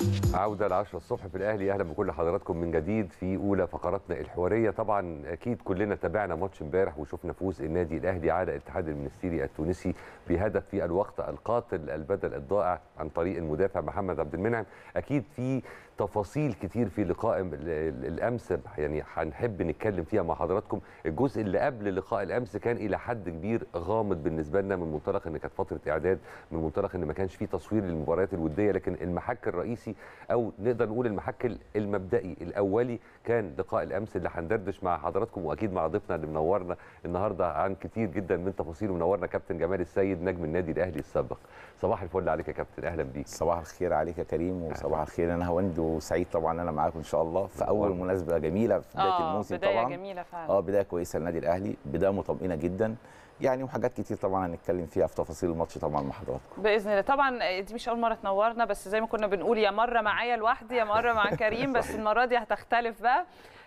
عودة العشرة الصبح في الأهلي أهلا بكل حضراتكم من جديد في أولى فقراتنا الحوارية طبعا أكيد كلنا تابعنا ماتش امبارح وشفنا فوز النادي الأهلي على الاتحاد المنستيري التونسي بهدف في الوقت القاتل البدل الضائع عن طريق المدافع محمد عبد المنعم أكيد في تفاصيل كتير في لقاء ال- ال- الامس يعني هنحب نتكلم فيها مع حضراتكم الجزء اللي قبل لقاء الامس كان الى حد كبير غامض بالنسبه لنا من منطلق ان كانت فتره اعداد من منطلق ان ما كانش فيه تصوير للمباريات الوديه لكن المحك الرئيسي او نقدر نقول المحك ال- المبدئي الاولي كان لقاء الامس اللي هندردش مع حضراتكم واكيد مع ضيفنا اللي منورنا النهارده عن كتير جدا من تفاصيل منورنا كابتن جمال السيد نجم النادي الاهلي السابق صباح الفل عليك يا كابتن اهلا بيك صباح الخير عليك يا كريم وصباح الخير انا هوند وسعيد طبعا انا معاكم ان شاء الله في اول والله. مناسبه جميله في بدايه اه الموسم بدايه طبعا جميله فعلا اه بدايه كويسه للنادي الاهلي بدايه مطمئنه جدا يعني وحاجات كتير طبعا هنتكلم فيها في تفاصيل الماتش طبعا مع حضراتكم باذن الله طبعا دي مش اول مره تنورنا بس زي ما كنا بنقول يا مره معايا لوحدي يا مره مع كريم بس المره دي هتختلف بقى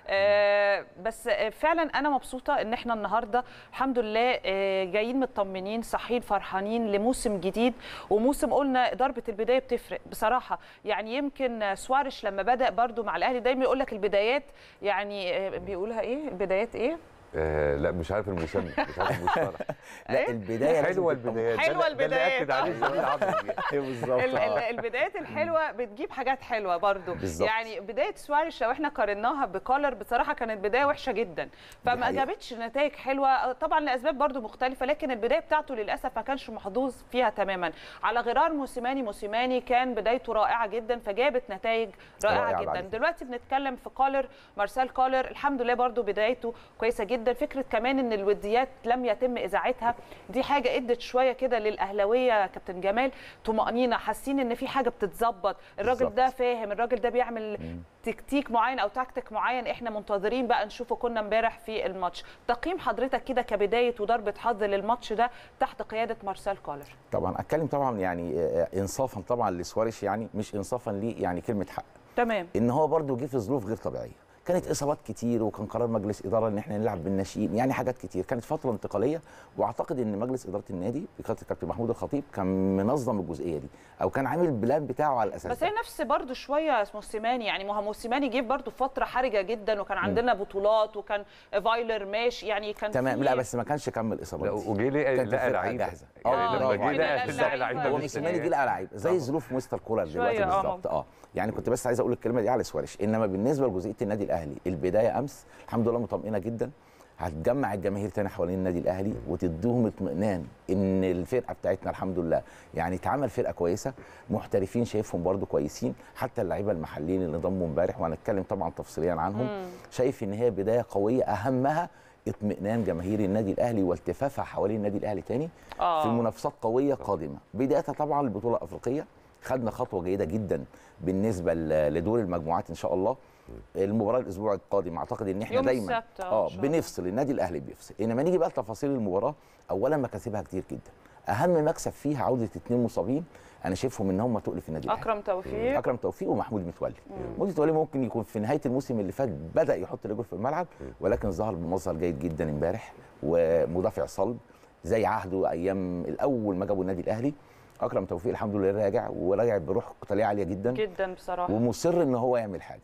آه بس آه، فعلا انا مبسوطه ان احنا النهارده الحمد لله آه جايين مطمنين صاحيين فرحانين لموسم جديد وموسم قلنا ضربه البدايه بتفرق بصراحه يعني يمكن آه، سوارش لما بدا برضو مع الاهلي دايما يقول لك البدايات يعني آه، بيقولها ايه البدايات ايه آه لا مش عارف المسمى مش عارف المصطلح لا إيه؟ البدايه لازم حلوه تبقى البدايات حلوة ده اللي- ده اللي البدايات. اكد عليه زميل عمرو دي. إيه بالظبط ال- ال- آه. البدايات الحلوه بتجيب حاجات حلوه برضو بالظبط. يعني بدايه سواريش لو احنا قارناها بكولر بصراحه كانت بدايه وحشه جدا فما حقيقة. جابتش نتائج حلوه طبعا لاسباب برضو مختلفه لكن البدايه بتاعته للاسف ما كانش محظوظ فيها تماما على غرار موسيماني موسيماني كان بدايته رائعه جدا فجابت نتائج رائعه, رائعة جدا بعد. دلوقتي بنتكلم في كولر مارسيل كولر الحمد لله برضو بدايته كويسه جدا فكره كمان ان الوديات لم يتم اذاعتها دي حاجه ادت شويه كده للاهلاويه يا كابتن جمال طمانينه حاسين ان في حاجه بتتظبط الراجل بالظبط. ده فاهم الراجل ده بيعمل تكتيك معين او تكتيك معين احنا منتظرين بقى نشوفه كنا امبارح في الماتش تقييم حضرتك كده كبدايه وضربه حظ للماتش ده تحت قياده مارسيل كولر طبعا اتكلم طبعا يعني آه، انصافا طبعا لسوارش يعني مش انصافا ليه يعني كلمه حق تمام ان هو برده جه في ظروف غير طبيعيه كانت اصابات كتير وكان قرار مجلس اداره ان احنا نلعب بالناشئين يعني حاجات كتير كانت فتره انتقاليه واعتقد ان مجلس اداره النادي بقياده الكابتن محمود الخطيب كان منظم الجزئيه دي او كان عامل البلان بتاعه على الاساس بس ده. هي نفس برضو شويه موسيماني يعني ما هو موسيماني جه برضو في فتره حرجه جدا وكان عندنا بطولات وكان فايلر ماشي يعني كان تمام في- لا بس ما كانش كمل لا اصابات دي. وجه لقى كانت لقى الفرقة لعيبه جاهزة. يعني آه، لما برافو جه عليك. لقى لقى لقى لعيبه لعيبة. هو موسيماني جه لقى لعيب زي ظروف مستر كولر دلوقتي شوية، آه. بالظبط اه يعني كنت بس عايز اقول الكلمه دي على سوارش انما بالنسبه لجزئيه النادي الاهلي البدايه امس الحمد لله مطمئنه جدا هتجمع الجماهير تاني حوالين النادي الاهلي وتديهم اطمئنان ان الفرقه بتاعتنا الحمد لله يعني اتعمل فرقه كويسه محترفين شايفهم برضو كويسين حتى اللعيبه المحليين اللي انضموا امبارح وهنتكلم طبعا تفصيليا عنهم مم. شايف ان هي بدايه قويه اهمها اطمئنان جماهير النادي الاهلي والتفافها حوالين النادي الاهلي تاني آه. في منافسات قويه قادمه بدايتها طبعا البطوله الافريقيه خدنا خطوه جيده جدا بالنسبه ل- لدور المجموعات ان شاء الله المباراه الاسبوع القادم اعتقد ان احنا يوم دايما السبت، آه، اه إن شاء الله. بنفصل النادي الاهلي بيفصل انما نيجي بقى لتفاصيل المباراه اولا مكاسبها كتير جدا اهم مكسب فيها عوده اثنين مصابين انا شايفهم ان هم تقل في النادي الاهلي اكرم توفيق اكرم توفيق ومحمود متولي محمود متولي ممكن يكون في نهايه الموسم اللي فات بدا يحط رجله في الملعب ولكن ظهر بمظهر جيد جدا امبارح ومدافع صلب زي عهده ايام الاول ما جابوا النادي الاهلي اكرم توفيق الحمد لله راجع وراجع بروح قتاليه عاليه جدا جدا بصراحه ومصر ان هو يعمل حاجه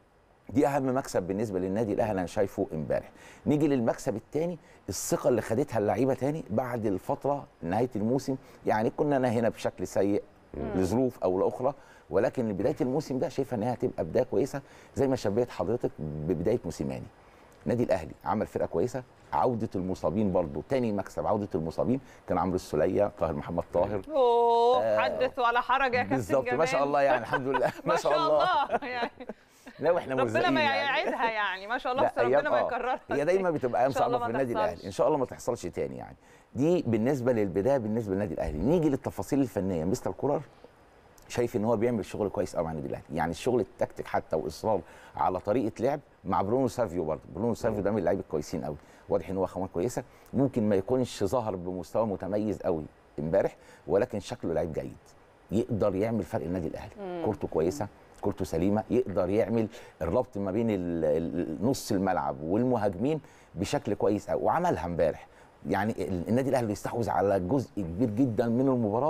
دي اهم مكسب بالنسبه للنادي الاهلي انا شايفه امبارح نيجي للمكسب الثاني الثقه اللي خدتها اللعيبه تاني بعد الفتره نهايه الموسم يعني كنا هنا بشكل سيء لظروف او لاخرى ولكن بدايه الموسم ده شايفه ان هي هتبقى بدايه كويسه زي ما شبهت حضرتك ببدايه موسيماني النادي الاهلي عمل فرقه كويسه عوده المصابين برضو تاني مكسب عوده المصابين كان عمرو السوليه طاهر محمد طاهر اوه آه، حدث ولا حرج يا كابتن بالظبط جمال ما شاء الله يعني الحمد لله ما شاء الله يعني لا واحنا ربنا موزعين ما يعني. يعيدها يعني ما شاء الله لا، بس ربنا أيام- ما آه. يكررها هي دايما بتبقى ايام إن شاء الله صعبه في ما النادي تحصلش. الاهلي ان شاء الله ما تحصلش تاني يعني دي بالنسبه للبدايه بالنسبه للنادي الاهلي نيجي للتفاصيل الفنيه مستر كولر شايف ان هو بيعمل شغل كويس قوي مع النادي الاهلي يعني الشغل التكتيك حتى واصرار على طريقه لعب مع برونو سافيو برضه برونو سافيو ده من اللعيبه الكويسين قوي واضح ان هو خامات كويسه ممكن ما يكونش ظهر بمستوى متميز قوي امبارح ولكن شكله لعيب جيد يقدر يعمل فرق النادي الاهلي كورته كويسه كورته سليمه يقدر يعمل الربط ما بين ال- ال- نص الملعب والمهاجمين بشكل كويس قوي وعملها امبارح يعني ال- النادي الاهلي يستحوذ على جزء كبير جدا من المباراه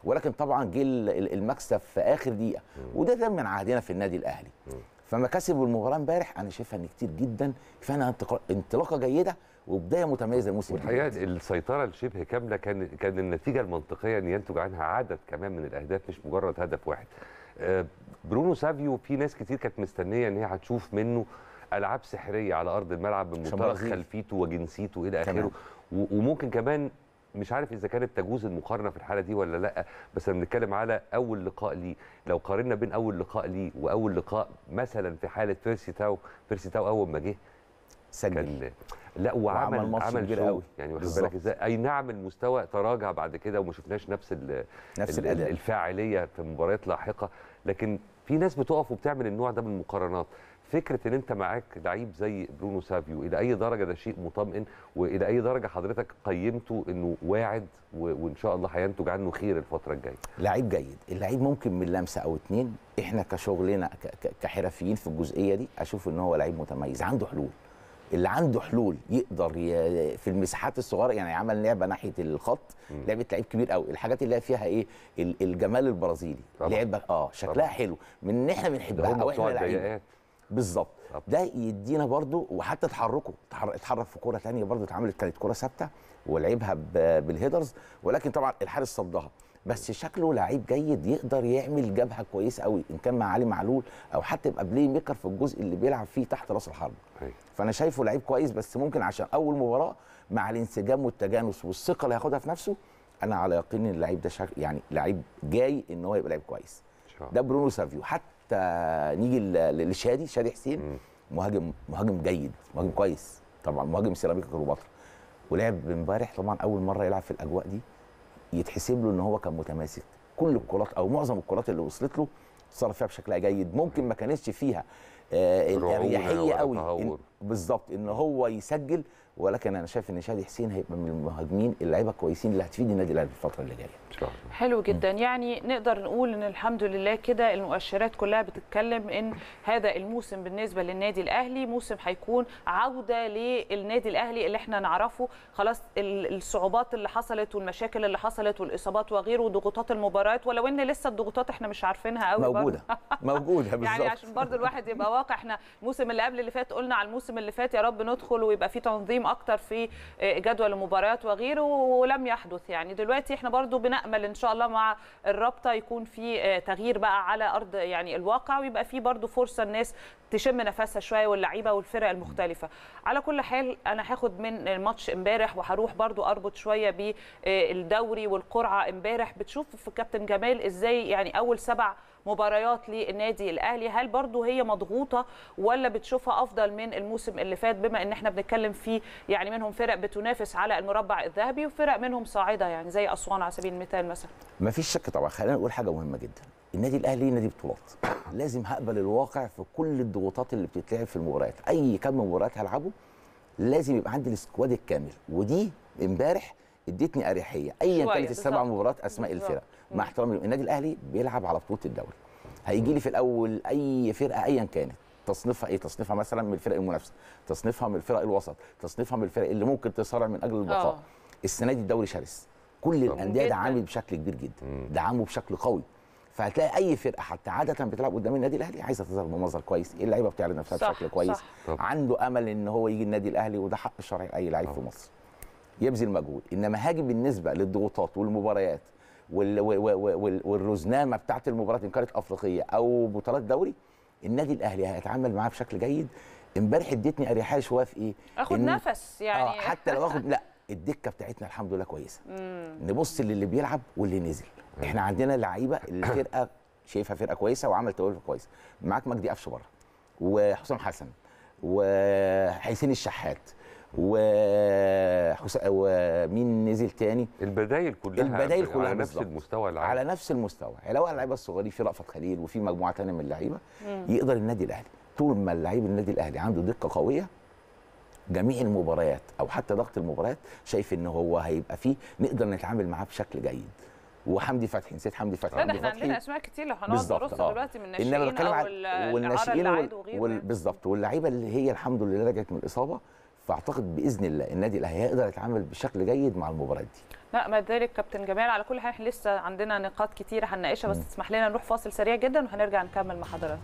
ولكن طبعا جه ال- ال- المكسب في اخر دقيقه وده ده من عهدنا في النادي الاهلي فمكاسب المباراه امبارح انا شايفها ان كتير جدا كفايه انطلاقه انطلاقه جيده وبدايه مميزه الموسم والحقيقه الجديد. السيطره الشبه كامله كان كان النتيجه المنطقيه ان ينتج عنها عدد كمان من الاهداف مش مجرد هدف واحد. آه، برونو سافيو في ناس كتير كانت مستنيه ان هي هتشوف منه العاب سحريه على ارض الملعب من عشان منطلق برازيل. خلفيته وجنسيته الى تمام. اخره و- وممكن كمان مش عارف اذا كانت تجوز المقارنه في الحاله دي ولا لا بس انا بنتكلم على اول لقاء ليه لو قارنا بين اول لقاء ليه واول لقاء مثلا في حاله بيرسي تاو بيرسي تاو اول ما جه سجل كان لا وعمل وعمل ماتش عمل كبير شو قوي. يعني واخد بالظبط. بالك ازاي اي نعم المستوى تراجع بعد كده وما شفناش نفس ال نفس ال- الاداء الفاعليه في مباريات لاحقه لكن في ناس بتقف وبتعمل النوع ده من المقارنات فكره ان انت معاك لعيب زي برونو سافيو الى اي درجه ده شيء مطمئن والى اي درجه حضرتك قيمته انه واعد و- وان شاء الله هينتج عنه خير الفتره الجايه لعيب جيد اللعيب ممكن من لمسه او اتنين احنا كشغلنا ك- ك- كحرفيين في الجزئيه دي اشوف ان هو لعيب متميز عنده حلول اللي عنده حلول يقدر ي... في المساحات الصغيره يعني عمل لعبه ناحيه الخط لعبه لعيب كبير قوي الحاجات اللي هي فيها ايه ال- الجمال البرازيلي طبعا. لعبه اه شكلها طبعا. حلو من ان احنا ده بنحبها هم او بتوع احنا لعيبه الضيقات بالظبط طبعا. ده يدينا برضو وحتى تحركه تحر- اتحرك في كوره تانية برضو اتعملت كانت كوره ثابته ولعبها ب- بالهيدرز ولكن طبعا الحارس صدها بس شكله لعيب جيد يقدر يعمل جبهه كويسه قوي ان كان مع علي معلول او حتى يبقى بلاي ميكر في الجزء اللي بيلعب فيه تحت راس الحرب أيوة. فانا شايفه لعيب كويس بس ممكن عشان اول مباراه مع الانسجام والتجانس والثقه اللي هياخدها في نفسه انا على يقين ان اللعيب ده شك... يعني لعيب جاي ان هو يبقى لعيب كويس ان شاء الله ده برونو سافيو حتى نيجي ل- لشادي شادي حسين مم. مهاجم مهاجم جيد مهاجم كويس طبعا مهاجم سيراميكا كليوباترا ولعب امبارح طبعا اول مره يلعب في الاجواء دي يتحسب له ان هو كان متماسك كل الكرات او معظم الكرات اللي وصلت له صرف فيها بشكل جيد ممكن ما كانتش فيها آه رعونة الاريحيه ولا قوي تهور. إن- بالظبط ان هو يسجل ولكن انا شايف ان شادي حسين هيبقى من المهاجمين اللعيبه الكويسين اللي هتفيد النادي الاهلي في الفتره اللي جايه ان شاء الله حلو جدا يعني نقدر نقول ان الحمد لله كده المؤشرات كلها بتتكلم ان هذا الموسم بالنسبه للنادي الاهلي موسم هيكون عوده للنادي الاهلي اللي احنا نعرفه خلاص ال- الصعوبات اللي حصلت والمشاكل اللي حصلت والاصابات وغيره وضغوطات المباريات ولو ان لسه الضغوطات احنا مش عارفينها قوي برضه. موجوده موجوده بالظبط يعني عشان برضو الواحد يبقى واقع احنا الموسم اللي قبل اللي فات قلنا على الموسم اللي فات يا رب ندخل ويبقى في تنظيم اكتر في آه، جدول المباريات وغيره ولم يحدث يعني دلوقتي احنا برضو بنأمل ان شاء الله مع الرابطه يكون في آه، تغيير بقى على ارض يعني الواقع ويبقى في برضو فرصه الناس تشم نفسها شويه واللعيبه والفرق المختلفه على كل حال انا هاخد من الماتش امبارح وهروح برضو اربط شويه بالدوري والقرعه امبارح بتشوف في كابتن جمال ازاي يعني اول سبع مباريات للنادي الاهلي هل برضو هي مضغوطه ولا بتشوفها افضل من الموسم اللي فات بما ان احنا بنتكلم فيه يعني منهم فرق بتنافس على المربع الذهبي وفرق منهم صاعده يعني زي اسوان على سبيل المثال مثلا ما فيش شك طبعا خلينا نقول حاجه مهمه جدا النادي الاهلي نادي بطولات لازم هقبل الواقع في كل الضغوطات اللي بتتلعب في المباريات اي كم مباريات هلعبه لازم يبقى عندي السكواد الكامل ودي امبارح ادتني اريحيه ايا شوية، كانت السبع بالظبط. مباريات اسماء بالظبط. الفرق مع احترامي النادي الاهلي بيلعب على بطوله الدوري هيجي لي في الاول اي فرقه ايا كانت تصنيفها ايه تصنيفها مثلا من الفرق المنافسه تصنيفها من الفرق الوسط تصنيفها من الفرق اللي ممكن تصارع من اجل البقاء آه. السنه دي الدوري شرس كل طبعاً. الانديه جداً. دعمت بشكل كبير جدا دعمه بشكل قوي فهتلاقي اي فرقه حتى عاده بتلعب قدام النادي الاهلي عايزه تظهر بمظهر كويس اللعيبه بتعرض نفسها صح، بشكل كويس صح. طبعاً. عنده امل ان هو يجي النادي الاهلي وده حق شرعي لاي لعيب في مصر يبذل مجهود انما هاجي بالنسبه للضغوطات والمباريات وال و- و- وال- والرزنامه بتاعت المباريات ان كانت افريقيه او بطولات دوري النادي الاهلي هيتعامل معاها بشكل جيد امبارح ادتني اريحيه شويه في ايه اخد إن- نفس يعني اه حتى لو اخد لا الدكه بتاعتنا الحمد لله كويسه نبص للي بيلعب واللي نزل احنا عندنا لعيبه الفرقه شايفها فرقه كويسه وعمل توليفه كويسه معاك مجدي قفشه بره وحسام حسن وحسين الشحات وحس... ومين نزل تاني البدايل كلها البدايل كلها على نفس بالظبط. المستوى العام على نفس المستوى لو اللعيبه الصغيرين في رأفت خليل وفي مجموعه ثانيه من اللعيبه يقدر النادي الاهلي طول ما اللعيب النادي الاهلي عنده دقه قويه جميع المباريات او حتى ضغط المباريات شايف ان هو هيبقى فيه نقدر نتعامل معاه بشكل جيد وحمدي فتحي نسيت حمدي فتحي لا ده حمدي احنا عندنا اسماء كتير لو هنقعد بالظبط، نرص آه. دلوقتي من انما الناشئين بتكلم او على ال- الاعاره والناشئين اللي وال... عادوا وغيره وال... يعني. بالظبط واللعيبه اللي هي الحمد لله رجعت من الاصابه فاعتقد باذن الله النادي الاهلي هيقدر يتعامل بشكل جيد مع المباريات دي لا ما ذلك كابتن جمال على كل حال احنا لسه عندنا نقاط كتيره هنناقشها بس تسمح لنا نروح فاصل سريع جدا وهنرجع نكمل مع حضرتك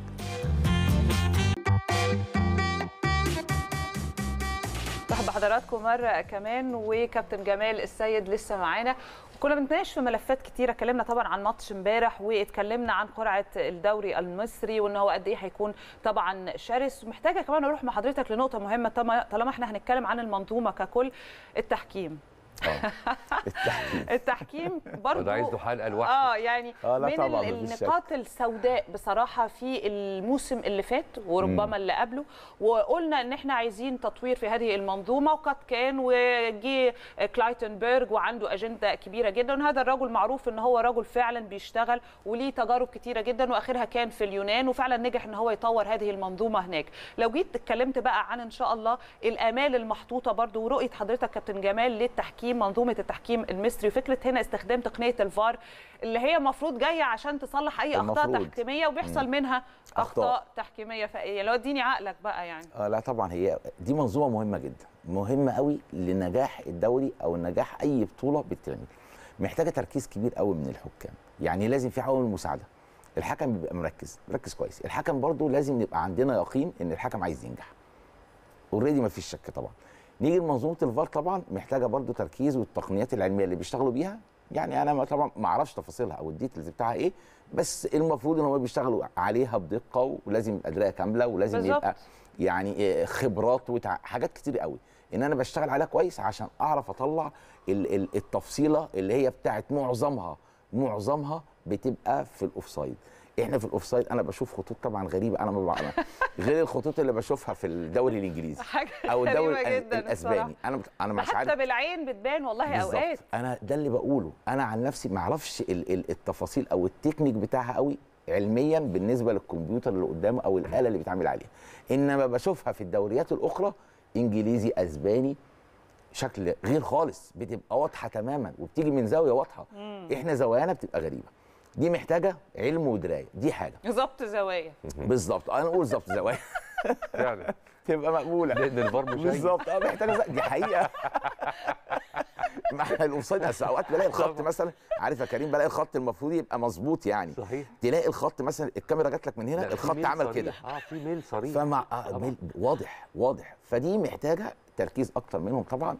مرحبا بحضراتكم مره كمان وكابتن جمال السيد لسه معانا كنا بنتناقش في ملفات كتيره اتكلمنا طبعا عن ماتش امبارح واتكلمنا عن قرعه الدوري المصري وان هو قد ايه هيكون طبعا شرس ومحتاجه كمان اروح مع حضرتك لنقطه مهمه طالما احنا هنتكلم عن المنظومه ككل التحكيم اه التحكيم التحكيم برضه وده عايز له حلقه لوحده اه يعني آه، لا من طبعاً، ال- مفيش شك. النقاط السوداء بصراحه في الموسم اللي فات وربما اللي قبله وقلنا ان احنا عايزين تطوير في هذه المنظومه وقد كان وجي كلايتنبرج وعنده اجنده كبيره جدا هذا الرجل معروف ان هو رجل فعلا بيشتغل وليه تجارب كتيره جدا واخرها كان في اليونان وفعلا نجح ان هو يطور هذه المنظومه هناك لو جيت اتكلمت بقى عن ان شاء الله الامال المحطوطه برضو ورؤيه حضرتك كابتن جمال للتحكيم منظومه التحكيم المصري وفكره هنا استخدام تقنيه الفار اللي هي المفروض جايه عشان تصلح اي اخطاء المفروض. تحكيميه وبيحصل منها اخطاء أخطاء. تحكيميه فإيه لو اديني عقلك بقى يعني اه لا طبعا هي دي منظومه مهمه جدا مهمه قوي لنجاح الدوري او نجاح اي بطوله بتتعمل محتاجه تركيز كبير قوي من الحكام يعني لازم في عوامل مساعده الحكم بيبقى مركز مركز كويس الحكم برضو لازم نبقى عندنا يقين ان الحكم عايز ينجح اوريدي ما فيش شك طبعا نيجي لمنظومه الفار طبعا محتاجه برضو تركيز والتقنيات العلميه اللي بيشتغلوا بيها يعني انا ما- طبعا ما اعرفش تفاصيلها او الديتيلز بتاعها ايه بس المفروض ان هم بيشتغلوا عليها بدقه ولازم يبقى درايه كامله ولازم بالظبط. يبقى يعني إيه خبرات وتع... حاجات كتير قوي ان انا بشتغل عليها كويس عشان اعرف اطلع ال... ال... التفصيله اللي هي بتاعت معظمها معظمها بتبقى في الاوفسايد احنا في الاوفسايد انا بشوف خطوط طبعا غريبه انا ما بعمل غير الخطوط اللي بشوفها في الدوري الانجليزي حاجه او الدوري غريبة الأس- جدا الاسباني الصراحة. انا انا مش عارف حتى بالعين بتبان والله بالظبط. اوقات انا ده اللي بقوله انا عن نفسي ما اعرفش ال- ال- التفاصيل او التكنيك بتاعها قوي علميا بالنسبه للكمبيوتر اللي قدامه او الاله اللي بيتعامل عليها انما بشوفها في الدوريات الاخرى انجليزي اسباني شكل غير خالص بتبقى واضحه تماما وبتيجي من زاويه واضحه احنا زوايانا بتبقى غريبه دي محتاجه علم ودرايه دي حاجه ظبط زوايا بالظبط انا اقول ظبط زوايا فعلا تبقى مقبوله لان الفار مش هيجي. بالظبط اه محتاجه زق- دي حقيقه ما احنا الاوفسايد أصل اوقات بلاقي الخط مثلا عارف يا كريم بلاقي الخط المفروض يبقى مظبوط يعني صحيح تلاقي الخط مثلا الكاميرا جات لك من هنا لا، في الخط ميل عمل صريح. كده اه في ميل صريح فمع آه ميل- واضح واضح فدي محتاجه تركيز اكتر منهم طبعا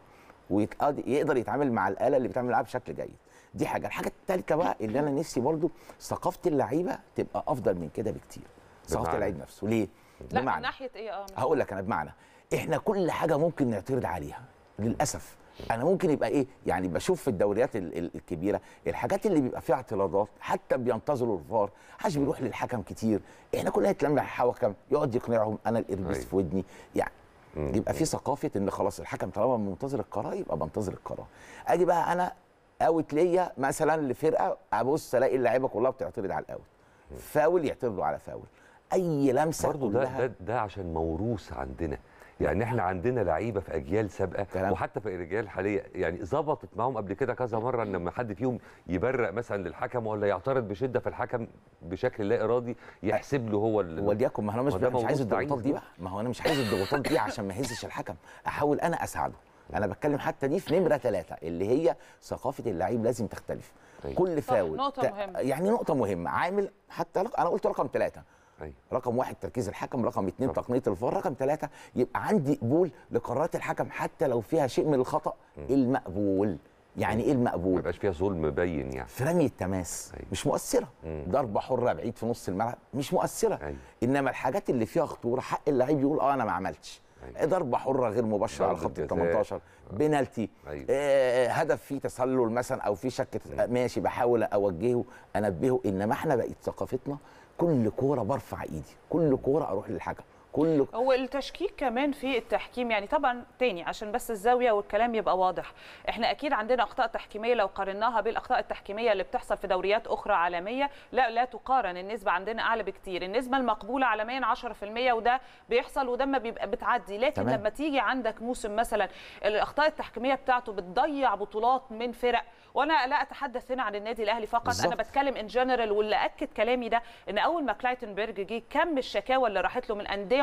ويقدر يتعامل مع الاله اللي بتعمل معاها بشكل جيد دي حاجه الحاجه الثالثه بقى اللي انا نفسي برضو ثقافه اللعيبه تبقى افضل من كده بكتير ثقافه بمعنى؟ اللعيب نفسه ليه لا من بمعنى ناحيه ايه اه هقول لك انا بمعنى احنا كل حاجه ممكن نعترض عليها للاسف انا ممكن يبقى ايه يعني بشوف في الدوريات ال- ال- الكبيره الحاجات اللي بيبقى فيها اعتراضات حتى بينتظروا الفار محدش بيروح للحكم كتير احنا كلنا نتلم على الحكم يقعد يقنعهم انا الاربيس أيوة. في ودني يعني يبقى في ثقافه ان خلاص الحكم طالما منتظر القرار يبقى بنتظر القرار اجي بقى انا اوت ليا مثلا لفرقه ابص الاقي اللعيبه كلها بتعترض على الاوت فاول يعترضوا على فاول اي لمسه برضه ده كلها ده ده عشان موروث عندنا يعني احنا عندنا لعيبه في اجيال سابقه كلام. وحتى في الاجيال الحاليه يعني ظبطت معاهم قبل كده كذا مره ان لما حد فيهم يبرق مثلا للحكم ولا يعترض بشده فالحكم بشكل لا ارادي يحسب له هو ال- وليكن ما هو انا مش ما ده مش عايز موروث الضغوطات ضعيف دي بقى. بقى ما هو انا مش عايز الضغوطات دي عشان ما يهزش الحكم احاول انا اساعده انا بتكلم حتى دي في نمره ثلاثه اللي هي ثقافه اللعيب لازم تختلف أيوة. كل صح، فاول نقطة ت- مهمة. يعني نقطه مهمه عامل حتى رق... انا قلت رقم ثلاثه أيوة. رقم واحد تركيز الحكم رقم اثنين طبعا. تقنيه الفار رقم ثلاثه يبقى عندي قبول لقرارات الحكم حتى لو فيها شيء من الخطا المقبول يعني ايه ما المقبول يبقاش فيها ظلم باين يعني في رمي التماس أيوة. مش مؤثره مم. ضربه حره بعيد في نص الملعب مش مؤثره أيوة. انما الحاجات اللي فيها خطوره حق اللعيب يقول اه انا ما عملتش أيوة. ضربه حره غير مباشره على ضربة خط ال جزاء. 18 بنالتي أيوة. آه هدف فيه تسلل مثلا او فيه شك آه، ماشي بحاول اوجهه انبهه انما احنا بقت ثقافتنا كل كوره برفع ايدي كل كوره اروح للحكم كل هو التشكيك كمان في التحكيم يعني طبعا تاني عشان بس الزاويه والكلام يبقى واضح احنا اكيد عندنا اخطاء تحكيميه لو قارناها بالاخطاء التحكيميه اللي بتحصل في دوريات اخرى عالميه لا لا تقارن النسبه عندنا اعلى بكتير النسبه المقبوله عالميا 10% وده بيحصل وده ما بيبقى بتعدي لكن تمام. لما تيجي عندك موسم مثلا الاخطاء التحكيميه بتاعته بتضيع بطولات من فرق وانا لا اتحدث هنا عن النادي الاهلي فقط بالظبط. انا بتكلم ان جنرال واللي اكد كلامي ده ان اول ما كلايتنبرج جه كم الشكاوى اللي راحت له من انديه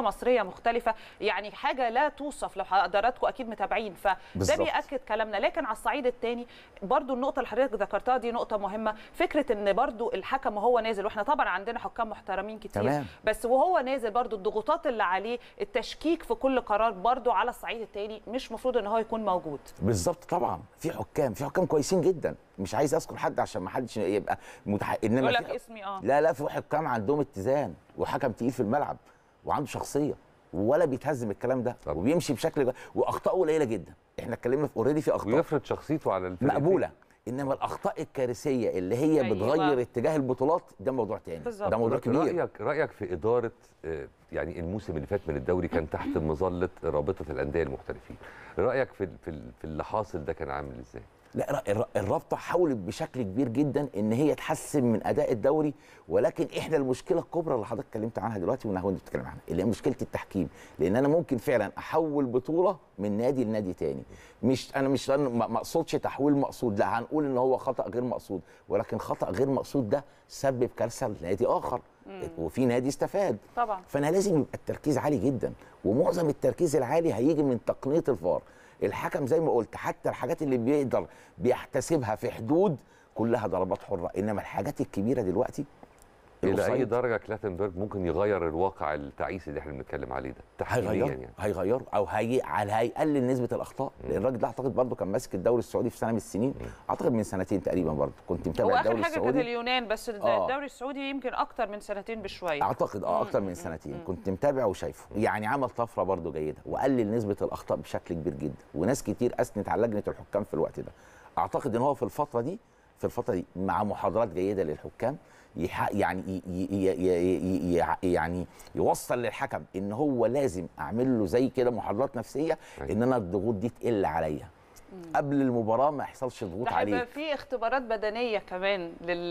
مصريه مختلفه يعني حاجه لا توصف لو حضراتكم اكيد متابعين فده بالظبط. بياكد كلامنا لكن على الصعيد الثاني برضو النقطه اللي حضرتك ذكرتها دي نقطه مهمه فكره ان برضو الحكم وهو نازل واحنا طبعا عندنا حكام محترمين كتير تمام. بس وهو نازل برضو الضغوطات اللي عليه التشكيك في كل قرار برضو على الصعيد الثاني مش مفروض ان هو يكون موجود بالظبط طبعا في حكام في حكام كويسين جدا مش عايز اذكر حد عشان ما حدش يبقى متح... انما يقول في لك اسمي اه لا لا في حكام عندهم اتزان وحكم تقيل في الملعب وعنده شخصيه ولا بيتهزم الكلام ده طبعا. وبيمشي بشكل اخطائه قليله جدا احنا اتكلمنا في اوريدي في اخطاء ويفرض شخصيته على الفرقتين. مقبوله انما الاخطاء الكارثيه اللي هي أيوة. بتغير اتجاه البطولات ده موضوع تاني بالظبط. ده موضوع كبير رايك رايك في اداره آه، يعني الموسم اللي فات من الدوري كان تحت مظله رابطه الانديه المحترفين رايك في ال- في ال- في اللي حاصل ده كان عامل ازاي لا الر- الر- الرابطه حاولت بشكل كبير جدا ان هي تحسن من اداء الدوري ولكن احنا المشكله الكبرى اللي حضرتك اتكلمت عنها دلوقتي ونهون بتتكلم عنها اللي هي مشكله التحكيم لان انا ممكن فعلا احول بطوله من نادي لنادي تاني مش انا مش أنا ما ما اقصدش تحويل مقصود لا هنقول ان هو خطا غير مقصود ولكن خطا غير مقصود ده سبب كارثه لنادي اخر وفي نادي استفاد طبعا فانا لازم يبقى التركيز عالي جدا ومعظم التركيز العالي هيجي من تقنيه الفار الحكم زي ما قلت حتى الحاجات اللي بيقدر بيحتسبها في حدود كلها ضربات حره انما الحاجات الكبيره دلوقتي الى اي الأوفسايد درجه كلاتنبرج ممكن يغير الواقع التعيسي اللي احنا بنتكلم عليه ده تحكيميا هيغيروا يعني هيغيروا او هي على هيقلل نسبه الاخطاء لان الراجل ده اعتقد برضه كان ماسك الدوري السعودي في سنه من السنين اعتقد من سنتين تقريبا برضه كنت هو متابع اخر الدوري حاجه كانت السعودي اليونان بس الد- آه. الدوري السعودي يمكن اكتر من سنتين بشويه اعتقد اه اكتر من سنتين كنت متابع وشايفه يعني عمل طفره برضو جيده وقلل نسبه الاخطاء بشكل كبير جدا وناس كتير اثنت على لجنه الحكام في الوقت ده اعتقد ان هو في الفتره دي في الفتره دي مع محاضرات جيده للحكام يح... يعني ي... ي... ي... ي... ي... يعني يوصل للحكم ان هو لازم اعمل له زي كده محاضرات نفسيه أيوة. ان انا الضغوط دي تقل عليا قبل المباراه ما يحصلش ضغوط ده هيبقى عليه في اختبارات بدنيه كمان لل...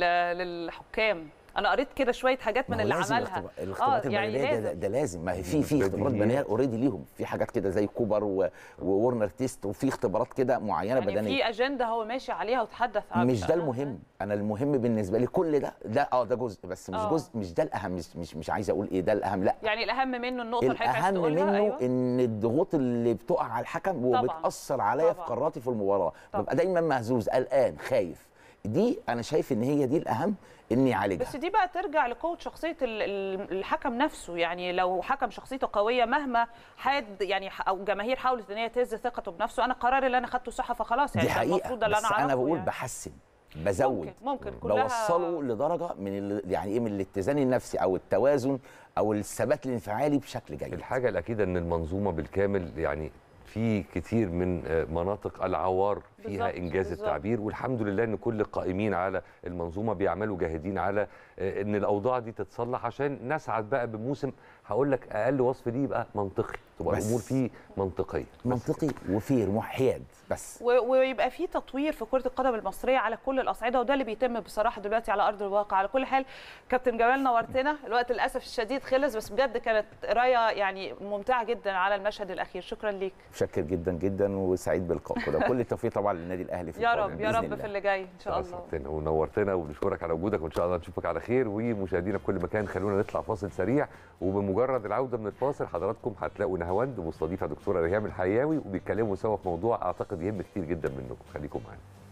للحكام انا قريت كده شويه حاجات من ما هو اللي لازم عملها الاختبار- الاختبارات يعني البدنيه ده, ده, لازم. ده لازم ما هي في في اختبارات بديهيات. بدنيه اوريدي ليهم في حاجات كده زي كوبر و- وورنر تيست وفي اختبارات كده معينه يعني بدنيه في اجنده هو ماشي عليها وتحدث عنها مش ده المهم انا المهم بالنسبه لي كل ده ده اه ده جزء بس مش آه. جزء مش ده الاهم مش مش, مش عايز اقول ايه ده الاهم لا يعني الاهم منه النقطه اللي حضرتك عايز الاهم تقولها منه أيوة. ان الضغوط اللي بتقع على الحكم طبعاً. وبتاثر عليا في طبعاً. قراراتي في المباراه طبعاً. ببقى دايما مهزوز قلقان خايف دي انا شايف ان هي دي الاهم اني اعالجها بس دي بقى ترجع لقوه شخصيه ال- ال- الحكم نفسه يعني لو حكم شخصيته قويه مهما حد يعني ح- او جماهير حاولت ان هي تهز ثقته بنفسه انا القرار اللي انا خدته صح فخلاص يعني دي ده حقيقه المفروض ده اللي بس انا انا اعرفه بقول يعني. بحسن بزود ممكن ممكن كلها بوصله لدرجه من ال... يعني ايه من الاتزان النفسي او التوازن او الثبات الانفعالي بشكل جيد الحاجه الاكيده ان المنظومه بالكامل يعني في كتير من آه، مناطق العوار فيها بالظبط، انجاز بالظبط. التعبير والحمد لله ان كل القائمين على المنظومه بيعملوا جاهدين على آه، ان الاوضاع دي تتصلح عشان نسعد بقى بموسم هقول لك اقل وصف ليه يبقى منطقي تبقى بس. الامور فيه منطقيه بس. منطقي وفير محياد بس و- ويبقى في تطوير في كره القدم المصريه على كل الاصعده وده اللي بيتم بصراحه دلوقتي على ارض الواقع على كل حال كابتن جمال نورتنا الوقت للاسف الشديد خلص بس بجد كانت قرايه يعني ممتعه جدا على المشهد الاخير شكرا ليك متشكر جدا جدا وسعيد بلقائكم ده كل التوفيق طبعا للنادي الاهلي في يا القادم رب يا بإذن رب الله. في اللي جاي ان شاء الله أسعدتنا ونورتنا وبنشكرك على وجودك وان شاء الله نشوفك على خير ومشاهدينا في كل مكان خلونا نطلع فاصل سريع وبمجرد العوده من الفاصل حضراتكم هتلاقوا نهاوند مستضيفه دكتوره ريهام الحياوي وبيتكلموا سوا في موضوع اعتقد يهم كتير جدا منكم خليكم معانا